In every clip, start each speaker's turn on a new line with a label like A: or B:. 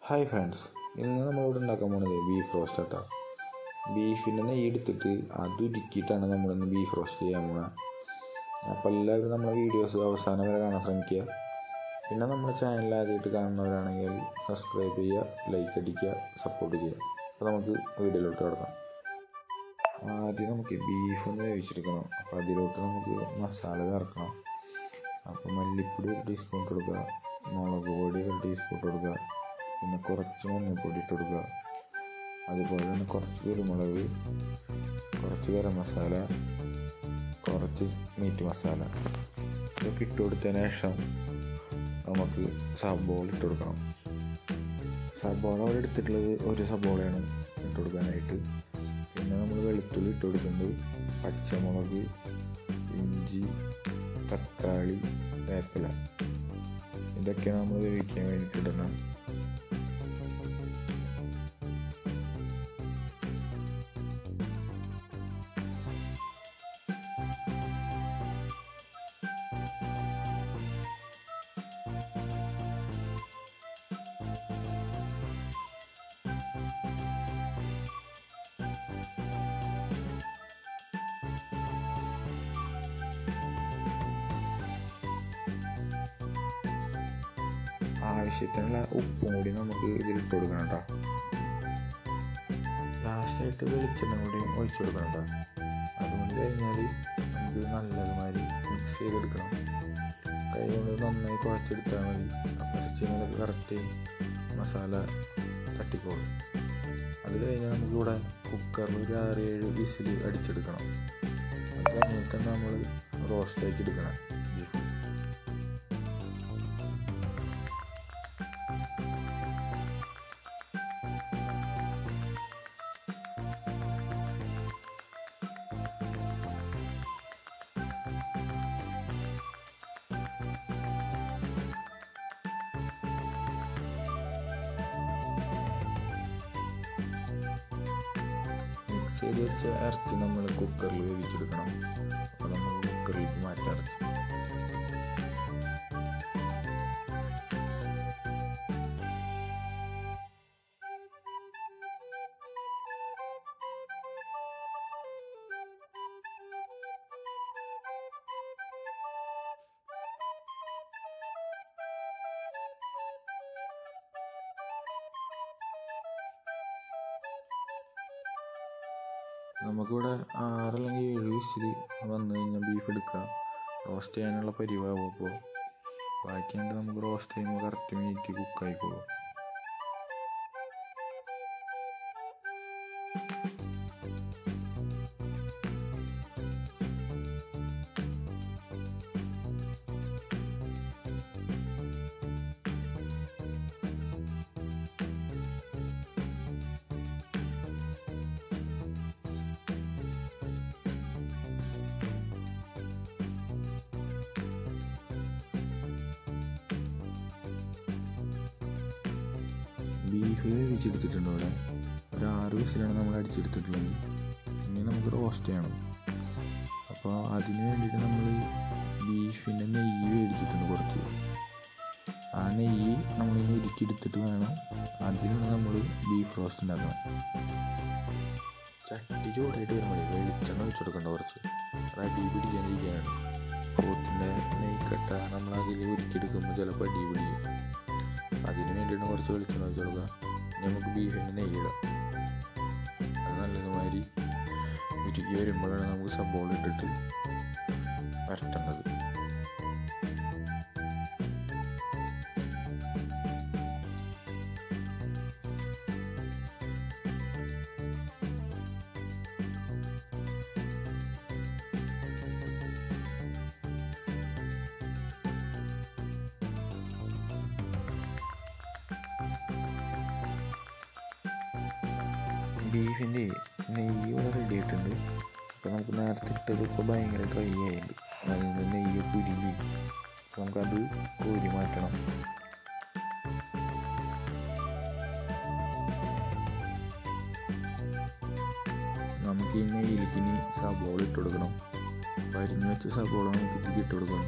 A: Hi friends ഇന്ന് നമ്മളിവിടെ ഉണ്ടാക്കാൻ പോണത് ബീഫ് റോസ്റ്റ് കേട്ടോ ബീഫിൻ്റെ നെയ്യ് എടുത്തിട്ട് അത് ഉരുക്കിയിട്ടാണ് നമ്മളിന്ന് ബീഫ് റോസ്റ്റ് ചെയ്യാൻ പോകുന്നത് അപ്പോൾ എല്ലാവരും നമ്മളെ വീഡിയോസ് അവസാനം വരെ കാണാൻ ശ്രമിക്കുക പിന്നെ നമ്മുടെ ചാനൽ ആദ്യമായിട്ട് കാണുന്നവരാണെങ്കിൽ സബ്സ്ക്രൈബ് ചെയ്യുക ലൈക്ക് അടിക്കുക സപ്പോർട്ട് ചെയ്യുക അപ്പോൾ നമുക്ക് വീഡിയോയിലോട്ട് കിടക്കാം ആദ്യം നമുക്ക് ബീഫ് ഒന്ന് വേവിച്ചെടുക്കണം അപ്പോൾ അതിലോട്ട് നമുക്ക് മസാല ചേർക്കണം അപ്പോൾ മല്ലിപ്പൊടി ഒരു ടീസ്പൂൺ ഇട്ട് കൊടുക്കുക മുളക് പൊടി ഒരു ടീസ്പൂൺ ഇട്ട് കൊടുക്കുക പിന്നെ കുറച്ച് മഞ്ഞൾപ്പൊടി ഇട്ട് കൊടുക്കുക അതുപോലെ തന്നെ കുറച്ച് കുരുമുളക് കുറച്ച് ഗരം മസാല കുറച്ച് മീറ്റ് മസാല ഇതൊക്കെ ഇട്ട് കൊടുത്തതിന് ശേഷം നമുക്ക് സബോള ഇട്ട് കൊടുക്കണം സബോള അവിടെ എടുത്തിട്ടുള്ളത് ഒരു സബോളയാണ് ഇട്ട് കൊടുക്കാനായിട്ട് പിന്നെ നമ്മൾ വെളുത്തുള്ളി ഇട്ട് കൊടുക്കുന്നത് പച്ചമുളക് ഇഞ്ചി തക്കാളി വേപ്പില ഇതൊക്കെയാണ് നമ്മൾ വേവിക്കാൻ വേണ്ടിയിട്ട് ഇടണം ആവശ്യത്തിനുള്ള ഉപ്പും കൂടി നമുക്ക് ഇതിലിട്ട് കൊടുക്കണം കേട്ടോ ലാസ്റ്റായിട്ട് വെളിച്ചെണ്ണ കൂടി ഒഴിച്ചു കൊടുക്കണം കേട്ടോ അതുകൊണ്ട് കഴിഞ്ഞാൽ നമുക്ക് നല്ലതുമാതിരി മിക്സ് ചെയ്തെടുക്കണം കൈ കൊണ്ട് നന്നായി കുഴച്ചെടുത്താൽ മതി അപ്പോൾ ഇറച്ചിനൊക്കെ കറക്റ്റ് മസാല തട്ടിക്കോളും അത് കഴിഞ്ഞാൽ നമുക്കിവിടെ കുക്കറിൽ ഒരു ആറ് ഏഴ് വിസിൽ അടിച്ചെടുക്കണം അത് കഴിഞ്ഞിട്ട് നമ്മൾ റോസ്റ്റാക്കി എടുക്കണം ബീഫ് മിക്സ് ചെയ്ത് വെച്ച ഇറച്ചി നമ്മൾ കുക്കറിൽ വേവിച്ചെടുക്കണം അപ്പോൾ നമ്മൾ കുക്കറിലേക്ക് മാറ്റാം ഇറച്ചി നമുക്കിവിടെ ആറല്ലെങ്കിൽ ഏഴ് വിസിൽ വന്നു കഴിഞ്ഞാൽ ബീഫ് എടുക്കുക റോസ്റ്റ് ചെയ്യാനുള്ള പരിവാകും അപ്പോൾ ബാക്കിയുണ്ട് നമുക്ക് റോസ്റ്റ് ചെയ്യുമ്പോൾ കറക്റ്റ് മീറ്റ് കുക്കായിക്കോളും ബീഫ് വേവിച്ചെടുത്തിട്ടുണ്ട് ഇവിടെ ഒരു ആറ് വിസിലാണ് നമ്മൾ അടിച്ചെടുത്തിട്ടുള്ളത് ഇനി നമുക്ക് റോസ്റ്റ് ചെയ്യണം അപ്പോൾ അതിന് വേണ്ടിയിട്ട് നമ്മൾ ബീഫിൻ്റെ നെയ്യ് മേടിച്ചിട്ടുണ്ട് കുറച്ച് ആ നെയ്യ് നമ്മളിനി ഉരുക്കിയെടുത്തിട്ട് വേണം അതിലാണ് നമ്മൾ ബീഫ് റോസ്റ്റ് ഉണ്ടാക്കണം ചട്ടി ചൂടായിട്ട് വരുമ്പോൾ വെളിച്ചെണ്ണ വെച്ച് കൊടുക്കണ്ട കുറച്ച് അത് അടി പിടിക്കാനിരിക്കാനാണ് പോത്തിൻ്റെ നെയ്ക്കട്ട നമ്മൾ അതിൽ ഉരുക്കിയെടുക്കുമ്പോൾ ചിലപ്പോൾ അടി പിടിക്കും അതിന് വേണ്ടിയിട്ട് കുറച്ച് വെളിച്ചെണ്ണ വെച്ച് കൊടുക്കുക ഇനി നമുക്ക് ബീഫിൻ്റെ നെയ്യിടാം അത് നല്ലതുമാതിരി ഉരുക്കി വരുമ്പോഴാണ് നമുക്ക് സബോള ഇട്ടിട്ട് വരട്ടേണ്ടത് ബീഫിൻ്റെ നെയ്യ് ഇവിടെ റെഡി ആയിട്ടുണ്ട് അപ്പോൾ നമുക്ക് നേരത്തെ ഇട്ടത് ഇപ്പോൾ ഭയങ്കര ഡ്രൈ ആയിട്ടുണ്ട് അതിൽ നിന്ന് നെയ്യ് കുരുങ്ങി അപ്പോൾ നമുക്കത് കോരി മാറ്റണം നമുക്ക് ഈ നെയ്യിലേക്ക് ഇനി സബോള ഇട്ട് കൊടുക്കണം പരിഞ്ഞു വെച്ച സബോള നമുക്ക് ഇതിലേക്ക് ഇട്ട് കൊടുക്കണം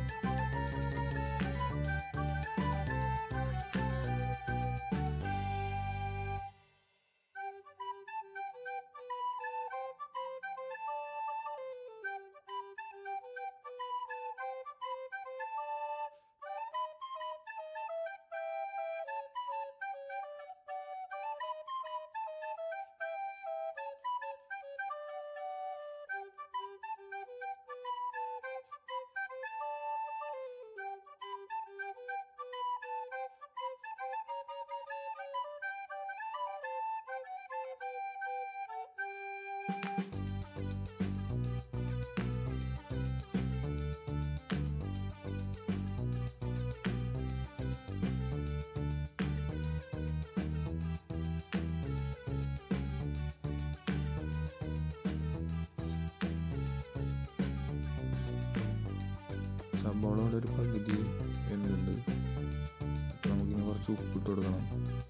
A: സബോളയുടെ ഒരു പകുതി എന്തുണ്ട് നമുക്കിനി കുറച്ച് ഉപ്പിട്ട് കൊടുക്കണം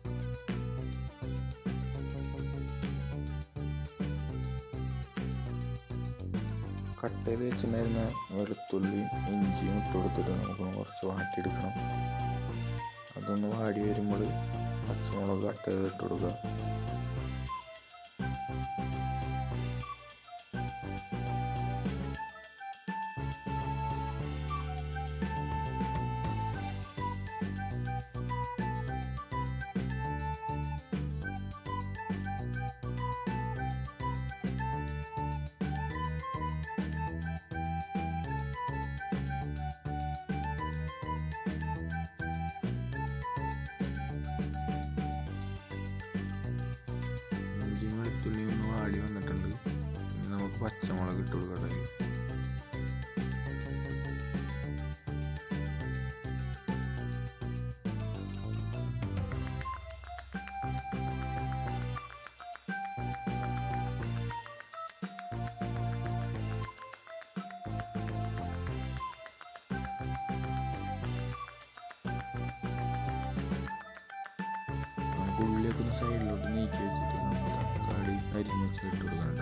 A: കട്ട് ചെയ്ത് വെച്ചിട്ടുണ്ടായിരുന്ന വെളുത്തുള്ളിയും ഇഞ്ചിയും ഇട്ട് കൊടുത്തിട്ട് നമുക്ക് കുറച്ച് വാട്ടിയെടുക്കണം അതൊന്ന് വാടി വരുമ്പോൾ പച്ചമുളക് കട്ട് ചെയ്ത് ഇട്ട് കൊടുക്കുക ഇഞ്ചിയും വെളുത്തുള്ളിയും ഒന്ന് വാടി വന്നിട്ടുണ്ട് ഇനി നമുക്ക് പച്ചമുളക് ഇട്ട് കൊടുക്കട്ടെ അതില്. നമുക്ക് ഉള്ളിയൊക്കെ ഒന്ന് സൈഡിലോട്ട് നീക്കി വെച്ചിട്ട് നമുക്ക് തക്കാളി അരിഞ്ഞ് വെച്ചിട്ട് ഇട്ട് കൊടുക്കണ്ട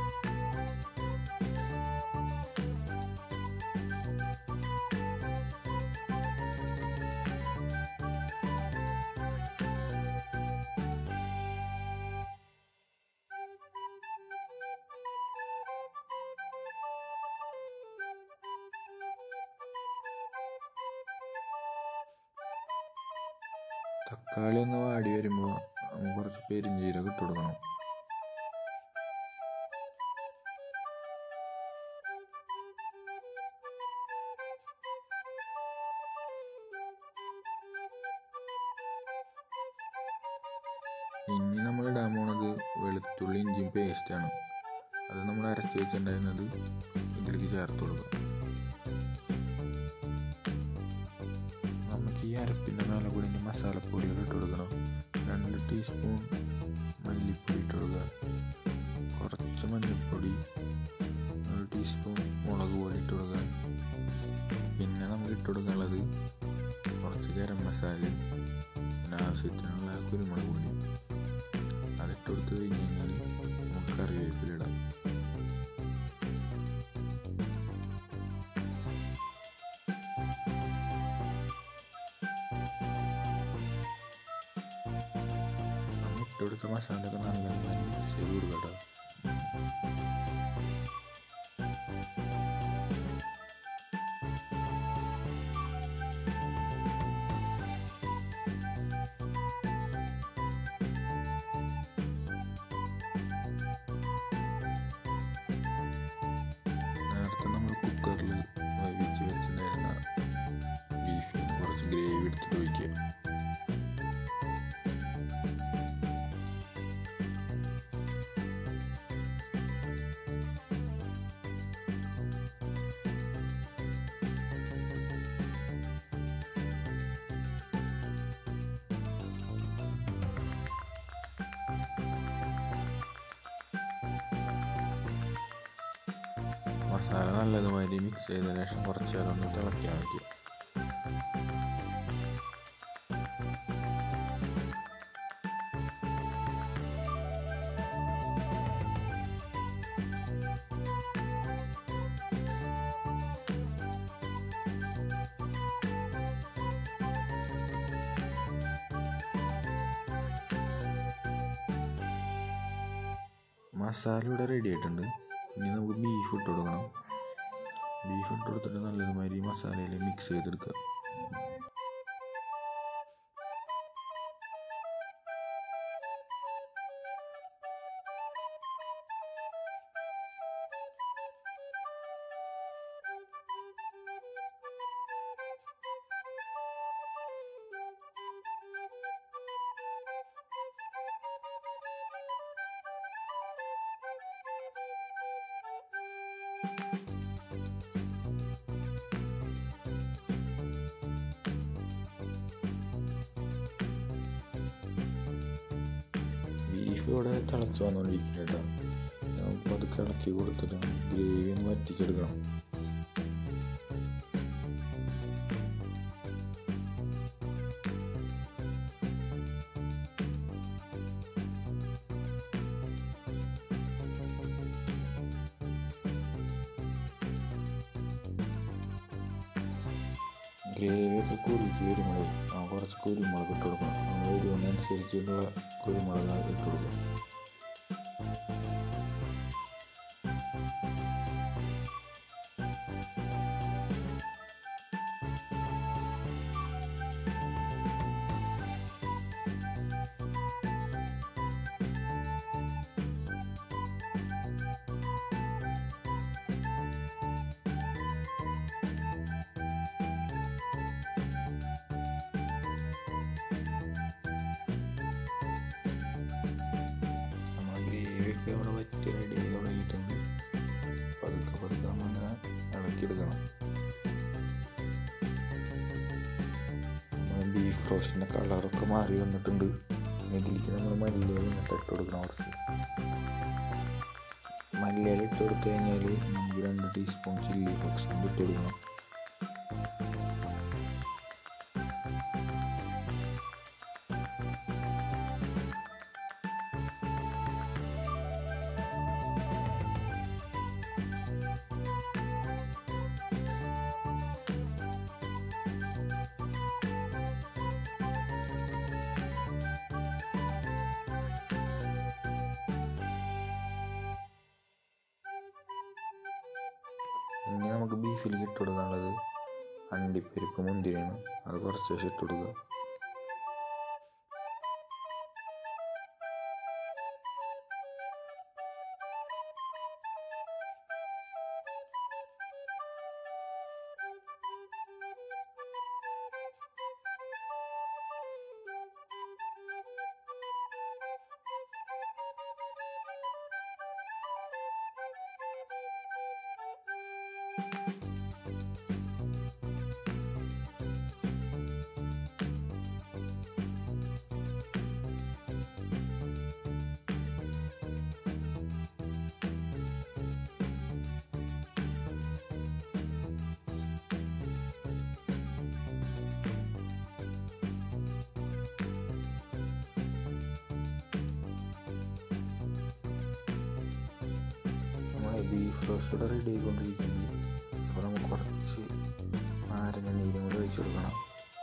A: തക്കാളി ഒന്ന് വാടി വരുമ്പോൾ നമുക്ക് കുറച്ച് പെരിഞ്ചീരകം ഇട്ട് കൊടുക്കണം ഇനി നമ്മൾ ഇടാൻ പോണത് വെളുത്തുള്ളി ഇഞ്ചിയും പേസ്റ്റാണ് അത് നമ്മൾ അരച്ച് വെച്ചിട്ടുണ്ടായിരുന്നത് ഇതിലേക്ക് ചേർത്ത് കൊടുക്കുക നമുക്ക് ഈ അരപ്പിൻ്റെ മേലെ കൂടി ഇനി മസാലപ്പൊടികൾ ഇട്ട് കൊടുക്കണം രണ്ട് ടീസ്പൂൺ മല്ലിപ്പൊടി ഇട്ട് കൊടുക്കുക കുറച്ച് മഞ്ഞൾപ്പൊടി ഒരു ടീസ്പൂൺ മുളക് പൊടി ഇട്ട് കൊടുക്കുക പിന്നെ നമുക്ക് ഇട്ട് കൊടുക്കാനുള്ളത് കുറച്ച് ഗരം മസാലയും പിന്നെ ആവശ്യത്തിനുള്ള കുരുമുളക് പൊടി അതിട്ട് കൊടുത്ത് കഴിഞ്ഞ് കഴിഞ്ഞാൽ നമുക്ക് കറിവേപ്പിലിടാം നമ്മൾ ഇട്ട് കൊടുത്ത മസാലയൊക്കെ നല്ല മിക്സ് ചെയ്ത് കൊടുക്കട്ടോ നേരത്തെ നമ്മൾ കുക്കറിൽ വേവിച്ച് വെച്ചിട്ടുണ്ടായിരുന്ന ബീഫിന് കുറച്ച് ഗ്രേവി എടുത്തിട്ട് ഒഴിക്കുക മസാല നല്ലതുമാതിരി മിക്സ് ചെയ്തതിന് ശേഷം കുറച്ച് നേരം ഒന്ന് തിളയ്ക്കാൻ വയ്ക്കുക മസാല ഇവിടെ റെഡി ആയിട്ടുണ്ട് ഇനി നമുക്ക് ബീഫ് ഇട്ട് കൊടുക്കണം ബീഫ് ഇട്ട് കൊടുത്തിട്ട് നല്ലതുമാതിരി മസാലയിൽ മിക്സ് ചെയ്തെടുക്കുക ബീഫ് ഇവിടെ തിളച്ച് വന്നുകൊണ്ടിരിക്കുന്നുണ്ട് കേട്ടോ നമുക്ക് അത് ഇളക്കി കൊടുത്തിട്ട് ഗ്രേവി ഒന്ന് വറ്റിച്ചെടുക്കണം ഗ്രേവിയൊക്കെ കുറുക്കി വരുമ്പോൾ ആ കുറച്ച് കുരുമുളക് ഇട്ട് കൊടുക്കണം നമ്മൾ എരിവിനനുസരിച്ചുള്ള കുരുമുളക് ഇട്ട് കൊടുക്കണം നമ്മൾ ഗ്രേവിയൊക്കെ അവിടെ വറ്റി റെഡി ആയി തുടങ്ങിയിട്ടുണ്ട് പതുക്കെ പതുക്കെ നമ്മളിങ്ങനെ ഇളക്കിയെടുക്കണം നമ്മൾ ബീഫ് റോസ്റ്റിൻ്റെ കളറൊക്കെ മാറി വന്നിട്ടുണ്ട് ഇതിലേക്ക് നമ്മൾ മല്ലിയില ഇങ്ങോട്ട് ഇട്ട് കൊടുക്കണം കുറച്ച് മല്ലിയില ഇട്ട് കൊടുത്തു കഴിഞ്ഞാൽ നമുക്ക് രണ്ട് ടീസ്പൂൺ ചില്ലി ഫ്ലക്സ് ഇട്ട് കൊടുക്കണം ഇനി നമുക്ക് ബീഫിലേക്ക് ഇട്ട് കൊടുക്കാനുള്ളത് അണ്ടിപ്പരിപ്പ് മുന്തിരിയാണ് അത് കുറച്ച് ശേഷം ഇട്ട് കൊടുക്കുക നമ്മളെ ബീഫ് റോസ്റ്റ് ഇവിടെ റെഡി ആയിക്കൊണ്ടിരിക്കുന്നത് അപ്പോൾ നമുക്ക് കുറച്ച് നാരങ്ങ നീരും കൂടി ഒഴിച്ച് കൊടുക്കണം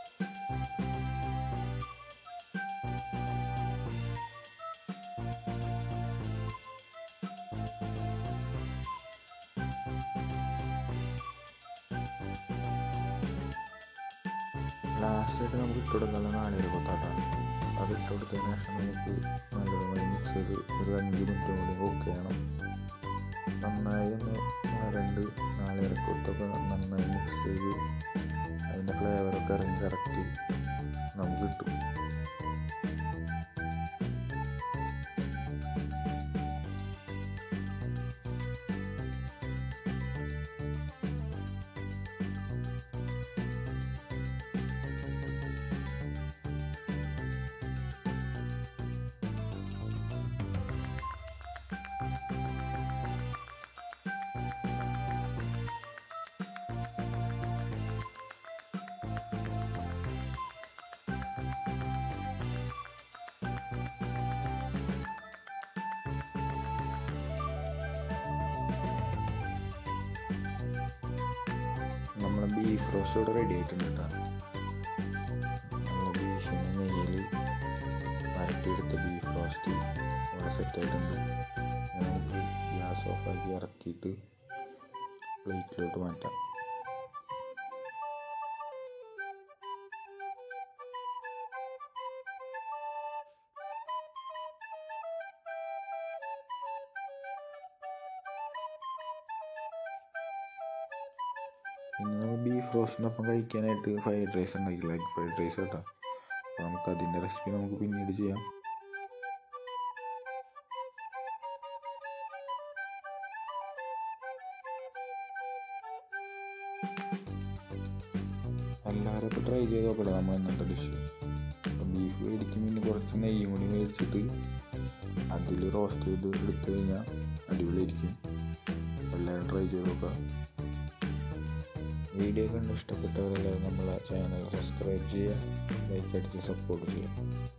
A: ലാസ്റ്റായിട്ട് നമുക്ക് ഇട്ട് കൊടുക്കാനുള്ള നാളികേര കൊത്താട്ട അത് ഇട്ട് കൊടുത്തതിന് ശേഷം നമുക്ക് നല്ലതുപോലെ മിക്സ് ചെയ്ത് ഒരു അഞ്ച് മിനിറ്റ് കൂടി കുക്ക് ചെയ്യണം നന്നായി ഒന്ന് രണ്ട് നാളികേര കൊത്തൊക്കെ നന്നായി മിക്സ് ചെയ്ത് അതിൻ്റെ ഫ്ലേവറൊക്കെ ഇറങ്ങി കറക്റ്റ് നമുക്ക് കിട്ടും നമ്മളെ ബീഫ് റോസ്റ്റ് ഇവിടെ റെഡി ആയിട്ടുണ്ട് കേട്ടോ നല്ല ബീഫിനെ നെയ്യിൽ വരട്ടിയെടുത്ത ബീഫ് റോസ്റ്റ് ഇവിടെ സെറ്റ് ആയിട്ടുണ്ട് ഇനി നമുക്ക് ഗ്യാസ് ഓഫാക്കി ഇറക്കിയിട്ട് പ്ലേറ്റിലോട്ട് മാറ്റാം പിന്നെ നമ്മൾ ബീഫ് റോസ്റ്റിനൊപ്പം കഴിക്കാനായിട്ട് ഫ്രൈഡ് റൈസ് ഉണ്ടാക്കില്ല എഗ് ഫ്രൈഡ് റൈസ് കേട്ടോ അപ്പോൾ നമുക്ക് അതിൻ്റെ റെസിപ്പി നമുക്ക് പിന്നീട് ചെയ്യാം എല്ലാവരും ഇപ്പോൾ ട്രൈ ചെയ്ത് നോക്കട്ടെ നമ്മൾ ഇന്നത്തെ ഡിഷ് ബീഫ് മേടിക്കും പിന്നെ കുറച്ച് നെയ്യും കൂടി മേടിച്ചിട്ട് അതിൽ റോസ്റ്റ് ചെയ്ത് എടുത്തു കഴിഞ്ഞാൽ അടിപൊളിയായിരിക്കും എല്ലാവരും ട്രൈ ചെയ്ത് നോക്കുക വീഡിയോ കണ്ട് ഇഷ്ടപ്പെട്ടവരെല്ലാവരും നമ്മളെ ചാനൽ സബ്സ്ക്രൈബ് ചെയ്യുക ലൈക്ക് അടിച്ച് സപ്പോർട്ട് ചെയ്യുക